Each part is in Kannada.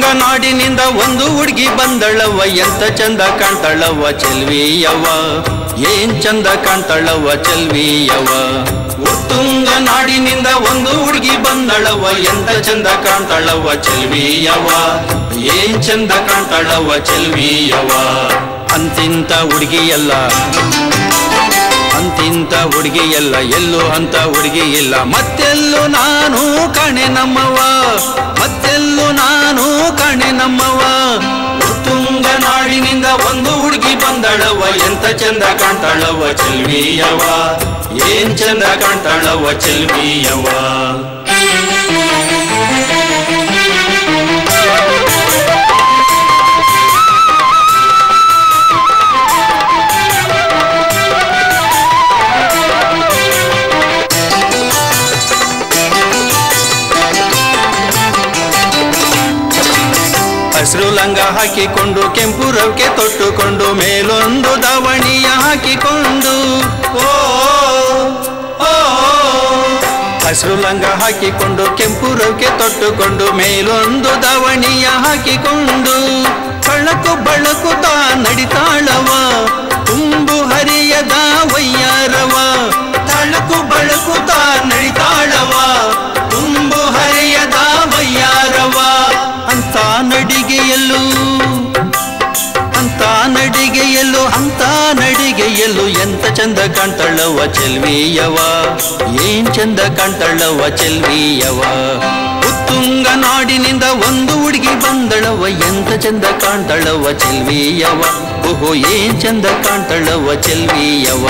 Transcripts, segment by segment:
ಉತ್ತುಂಗ ನಾಡಿನಿಂದ ಒಂದು ಹುಡುಗಿ ಬಂದಳವ್ವ ಎಂತ ಚಂದ ಕಾಣ್ತಾಳವ್ವ ಚೆಲ್ವಿಯವ್ವ ಏನ್ ಚಂದ ಕಾಣ್ತಾಳವ್ವ ಚೆಲ್ವಿಯವ್ವ ಉತ್ತುಂಗ ನಾಡಿನಿಂದ ಒಂದು ಹುಡುಗಿ ಬಂದಳವ್ವ ಎಂತ ಚಂದ ಕಾಣ್ತಾಳವ್ವ ಚೆಲ್ವಿಯವ್ವ ಏನ್ ಚಂದ ಕಾಣ್ತಾಳವ್ವ ಚೆಲ್ವಿಯವ್ವ ಅಂತಿಂತ ಹುಡುಗಿಯಲ್ಲ ಅಂತಿಂತ ಹುಡುಗಿ ಎಲ್ಲ ಎಲ್ಲೂ ಅಂತ ಹುಡುಗಿ ಇಲ್ಲ ಮತ್ತೆಲ್ಲೂ ನಾನು ಕಾಣೆ ನಮ್ಮವ್ವ ಮತ್ತೆಲ್ಲೂ ನಾನು ಕಾಣೆ ನಮ್ಮವ್ವ ಉತ್ತುಂಗ ನಾಡಿನಿಂದ ಒಂದು ಹುಡುಗಿ ಬಂದಳವ್ವ ಎಂತ ಚಂದ ಕಾಣ್ತಾಳವ್ವ ಚೆಲ್ವಿಯವ್ವ ಏನ್ ಚಂದ ಕಾಣ್ತಾಳವ್ವ ಚೆಲ್ವಿಯವ್ವ ಹಸಿರು ಲಂಗ ಹಾಕಿಕೊಂಡು ಕೆಂಪು ರವಿಕೆ ತೊಟ್ಟುಕೊಂಡು ಮೇಲೊಂದು ದಾವಣಿಯ ಹಾಕಿಕೊಂಡು ಓ ಓ, ಹಸಿರು ಲಂಗ ಹಾಕಿಕೊಂಡು ಕೆಂಪು ರವಿಕೆ ತೊಟ್ಟುಕೊಂಡು ಮೇಲೊಂದು ದಾವಣಿಯ ಹಾಕಿಕೊಂಡು ಕಳಕು ಬಳಕು ತಾ ನಡಿತಾಳವ ತುಂಬು ಹರಿಯದ ವಯ್ಯಾರವ ತಳಕು ಬಳಕು ತಾ ನಡಿತಾಳವ ತುಂಬು ಹರಿಯದ ವಯ್ಯಾರವ ಅಂತ ನಡಿಗೆಯಲ್ಲೂ ಅಂತ ನಡಿಗೆಯಲ್ಲೂ ಅಂತ ನಡಿಗೆಯಲ್ಲೂ ಎಂತ ಚಂದ ಕಾಣ್ತಾಳವ್ವ ಚೆಲ್ವಿಯವ ಏನ್ ಚಂದ ಕಾಣ್ತಾಳವ್ವ ಚೆಲ್ವಿಯವ ಉತ್ತುಂಗ ನಾಡಿನಿಂದ ಒಂದು ಹುಡುಗಿ ಬಂದಳವ್ವ ಎಂತ ಚಂದ ಕಾಣ್ತಾಳವ್ವ ಚೆಲ್ವಿಯವ ಓಹೋ ಏನ್ ಚಂದ ಕಾಣ್ತಾಳವ್ವ ಚೆಲ್ವಿಯವ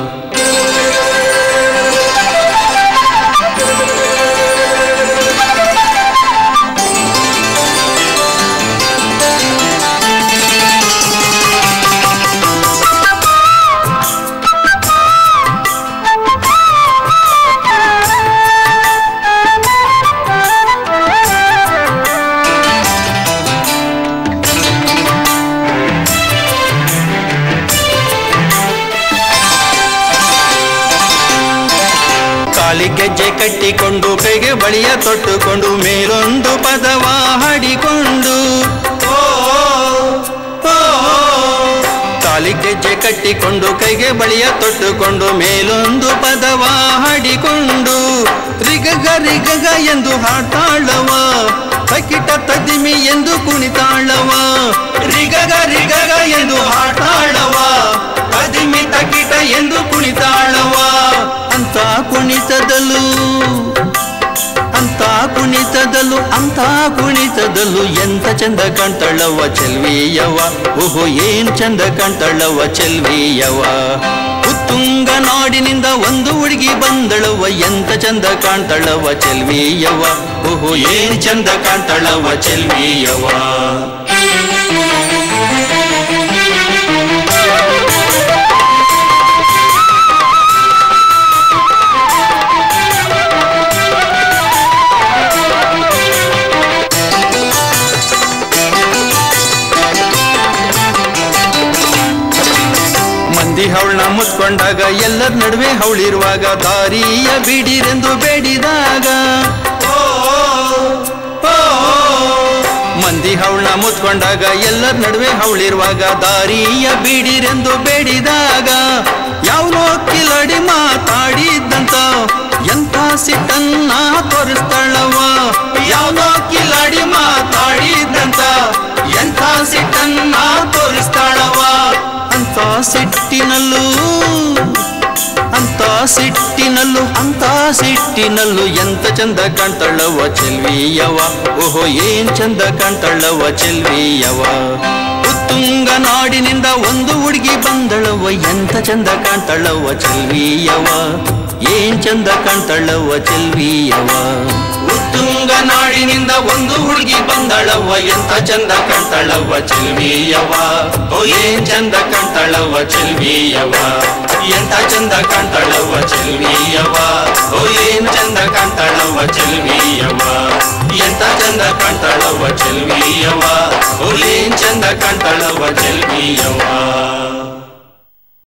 ಕಾಲಿ ಗೆಜ್ಜೆ ಕಟ್ಟಿಕೊಂಡು ಕೈಗೆ ಬಳಿಯ ತೊಟ್ಟುಕೊಂಡು ಮೇಲೊಂದು ಪದವ ಹಾಡಿಕೊಂಡು ಓ, ಓ, ಕಾಲಿ ಗೆಜ್ಜೆ ಕಟ್ಟಿಕೊಂಡು ಕೈಗೆ ಬಳಿಯ ತೊಟ್ಟುಕೊಂಡು ಮೇಲೊಂದು ಪದವ ಹಾಡಿಕೊಂಡು ರಿಗಗ ರಿಗಗ ಎಂದು ಹಾಡ್ತಾಳವ ತಕಿಟ ತದಿಮಿ ಎಂದು ಕುಣಿತಾಳವ ರಿಗಗ ರಿಗಗ ಎಂದು ಹಾಡ್ತಾಳವ ತದಿಮಿ ತಕಿಟ ಎಂದು ಕುಣಿತಾಳವ ಅಂತ ಕುಣಿತದಲು ಅಂತ ಕುಣಿತದಲು ಅಂತ ಕುಣಿತದಲು ಎಂತ ಚಂದ ಕಾಣ್ತಾಳವ್ವ ಚೆಲ್ವಿಯವ್ವ ಓಹೋ ಏನ್ ಚಂದ ಕಾಣ್ತಾಳವ್ವ ಚೆಲ್ವಿಯವ್ವ ಉತ್ತುಂಗ ನಾಡಿನಿಂದ ಒಂದು ಹುಡುಗಿ ಬಂದಳವ್ವ ಎಂತ ಚಂದ ಕಾಣ್ತಾಳವ್ವ ಚೆಲ್ವಿಯವ್ವ ಓಹೋ ಏನ್ ಚಂದ ಕಾಣ್ತಾಳವ್ವ ಚೆಲ್ವಿಯವ್ವ ಮಂದಿ ಹವಳನ ಮುತ್ಕೊಂಡಾಗ ಎಲ್ಲರ ನಡುವೆ ಹವಳಿರುವಾಗ ದಾರಿಯ ಬಿಡಿರೆಂದು ಬೇಡಿದಾಗ ಓ, ಓ, ಮಂದಿ ಹವಳನ ಮುತ್ಕೊಂಡಾಗ ಎಲ್ಲರ ನಡುವೆ ಹವಳಿರುವಾಗ ದಾರಿಯ ಬಿಡಿರೆಂದು ಬೇಡಿದಾಗ ಯಾವನೋ ಕಿಲಡಿ ಮಾತಾಡಿದ್ದಂತ ಎಂಥ ಸಿಟ್ಟನ್ನ ತೋರಿಸ್ತಾಳವ್ವ ಯಾವನೋ ಕಿಲಾಡಿ ಮಾತಾಡಿದ್ದಂತ ಎಂಥ ಸಿಟ್ಟನ್ನ ತೋರಿಸ್ತಾಳವ್ವ ಅಂತ ಸಿಟ್ಟಿನಲ್ಲೂ ಅಂತ ಸಿಟ್ಟಿನಲ್ಲೂ ಅಂತ ಸಿಟ್ಟಿನಲ್ಲೂ ಎಂತ ಚಂದ ಕಾಣ್ತಾಳವ್ವ ಚೆಲ್ವಿಯವ ಓಹೋ ಏನ್ ಚಂದ ಕಾಣ್ತಾಳವ್ವ ಚೆಲ್ವಿಯವ ಉತ್ತುಂಗ ನಾಡಿನಿಂದ ಒಂದು ಹುಡುಗಿ ಬಂದಳವ್ವ ಎಂತ ಚಂದ ಕಾಣ್ತಾಳವ್ವ ಚೆಲ್ವಿಯವ ಏನ್ ಚಂದ ಕಾಣ್ತಾಳವ್ವ ಚೆಲ್ವಿಯವ ಉತ್ತುಂಗ ನಾಡಿನಿಂದ ಒಂದು ಹುಡುಗಿ ಬಂದಳವ್ವ ಎಂತ ಚಂದ ಕಾಣ್ತಾಳವ್ವ ಚೆಲ್ವಿಯವ ಓ ಏನ್ ಚಂದ ಕಾಣ್ತಾಳವ್ವ ಚೆಲ್ವಿಯವ ಎಂತ ಚಂದ ಕಾಣ್ತಾಳವ್ವ ಚೆಲ್ವಿಯವ ಓ ಏನ್ ಚಂದ ಕಾಣ್ತಾಳವ್ವ ಚೆಲ್ವಿಯವ ಎಂತ ಚಂದ ಕಾಣ್ತಾಳವ್ವ ಚೆಲ್ವಿಯವ ಓ ಏನ್ ಚಂದ ಕಾಣ್ತಾಳವ್ವ ಚೆಲ್ವಿಯವ